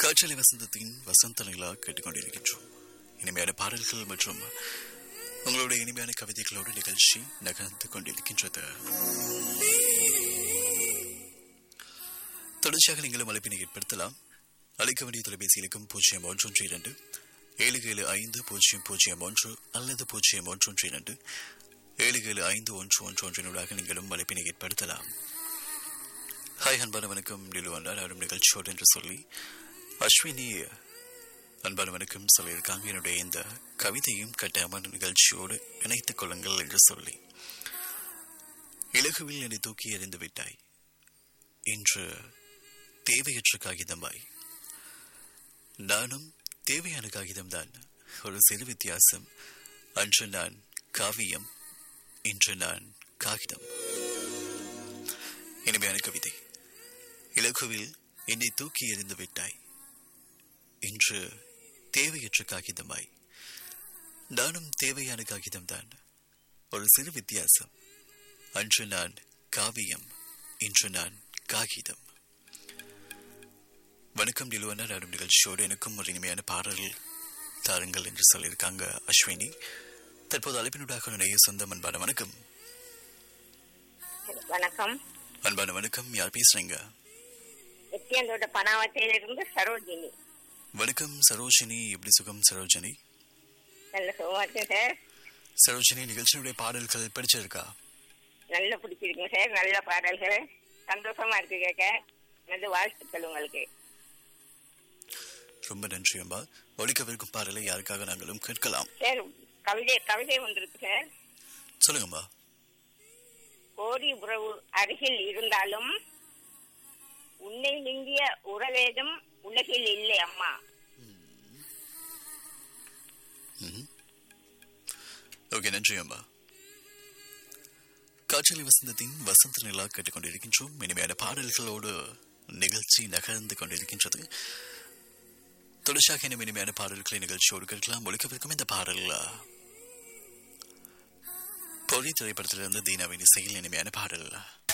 காற்றலை வசந்தத்தின் வசந்த நிலா கேட்டுக்கொண்டிருக்கின்றோம் இனிமையான பாடல்கள் மற்றும் உங்களுடைய இனிமையான கவிதைகளோடு நிகழ்ச்சி நகர்ந்து கொண்டிருக்கின்றது தொடர்ச்சியாக நீங்களும் அழைப்பினை ஏற்படுத்தலாம் அழைக்க வேண்டிய தொலைபேசி இலக்கம் பூஜ்ஜியம் ஒன்று ஒன்று இரண்டு ஏழு ஏழு ஐந்து பூஜ்ஜியம் பூஜ்ஜியம் ஒன்று அல்லது பூஜ்ஜியம் ஒன்று ஒன்று இரண்டு ஏழு ஏழு ஐந்து ஒன்று ஒன்று ஒன்றினூடாக நீங்களும் அழைப்பினை ஏற்படுத்தலாம் ஹாய் அன்பான வணக்கம் நிலுவந்தார் ஆடும் நிகழ்ச்சியோடு என்று சொல்லி அஸ்வினி அன்பான வணக்கம் சொல்லியிருக்காங்க என்னுடைய இந்த கவிதையும் கட்டாமல் நிகழ்ச்சியோடு இணைத்துக் கொள்ளுங்கள் என்று சொல்லி இலகுவில் என்னை தூக்கி எறிந்து விட்டாய் இன்று தேவையற்ற காகிதமாய் நானும் தேவையான காகிதம்தான் ஒரு சிறு வித்தியாசம் அன்று நான் காவியம் இன்று நான் காகிதம் இனிமையான கவிதை இலகுவில் என்னை தூக்கி எறிந்து விட்டாய் இன்று தேவையற்ற காகிதமாய் நானும் தேவையான காகிதம்தான் ஒரு சிறு வித்தியாசம் அன்று நான் காவியம் இன்று நான் காகிதம் வணக்கம் நிலுவனர் ஆடும் நிகழ்ச்சியோடு எனக்கும் ஒரு இனிமையான பாடல் தாருங்கள் என்று சொல்லியிருக்காங்க அஸ்வினி தற்போது அழைப்பினூடாக நுழைய சொந்தம் அன்பான வணக்கம் வணக்கம் அன்பான வணக்கம் யார் பேசுறீங்க நித்யாந்தோட பனாவத்தையிலிருந்து சரோஜினி வணக்கம் சரோஜினி எப்படி சுகம் சரோஜினி நல்ல சுகமா இருக்கு சார் சரோஜினி நிகழ்ச்சியினுடைய பாடல்கள் பிடிச்சிருக்கா நல்ல பிடிச்சிருக்குங்க சார் நல்ல பாடல்கள் சந்தோஷமா இருக்கு கேட்க நல்ல வாழ்த்துக்கள் உங்களுக்கு ரொம்ப நன்றி அம்பா ஒழிக்கவிருக்கும் பாடலை யாருக்காக நாங்களும் கேட்கலாம் சார் கவிதை கவிதை ஒன்று இருக்கு சார் சொல்லுங்கம்மா கோடி உறவு அருகில் இருந்தாலும் உன்னை நீங்கிய உறவேதும் உலகில் இல்லை அம்மா ஓகே நன்றி அம்மா காற்றலி வசந்தத்தின் வசந்த நிலா கேட்டுக்கொண்டிருக்கின்றோம் இனிமையான பாடல்களோடு நிகழ்ச்சி நகர்ந்து கொண்டிருக்கின்றது தொடர்ச்சியாக இனிமே இனிமையான பாடல்களை நிகழ்ச்சியோடு கேட்கலாம் ஒழிக்கவிருக்கும் இந்த பாடல் பொறி திரைப்படத்திலிருந்து தீனாவின் இசையில் இனிமையான பாடல்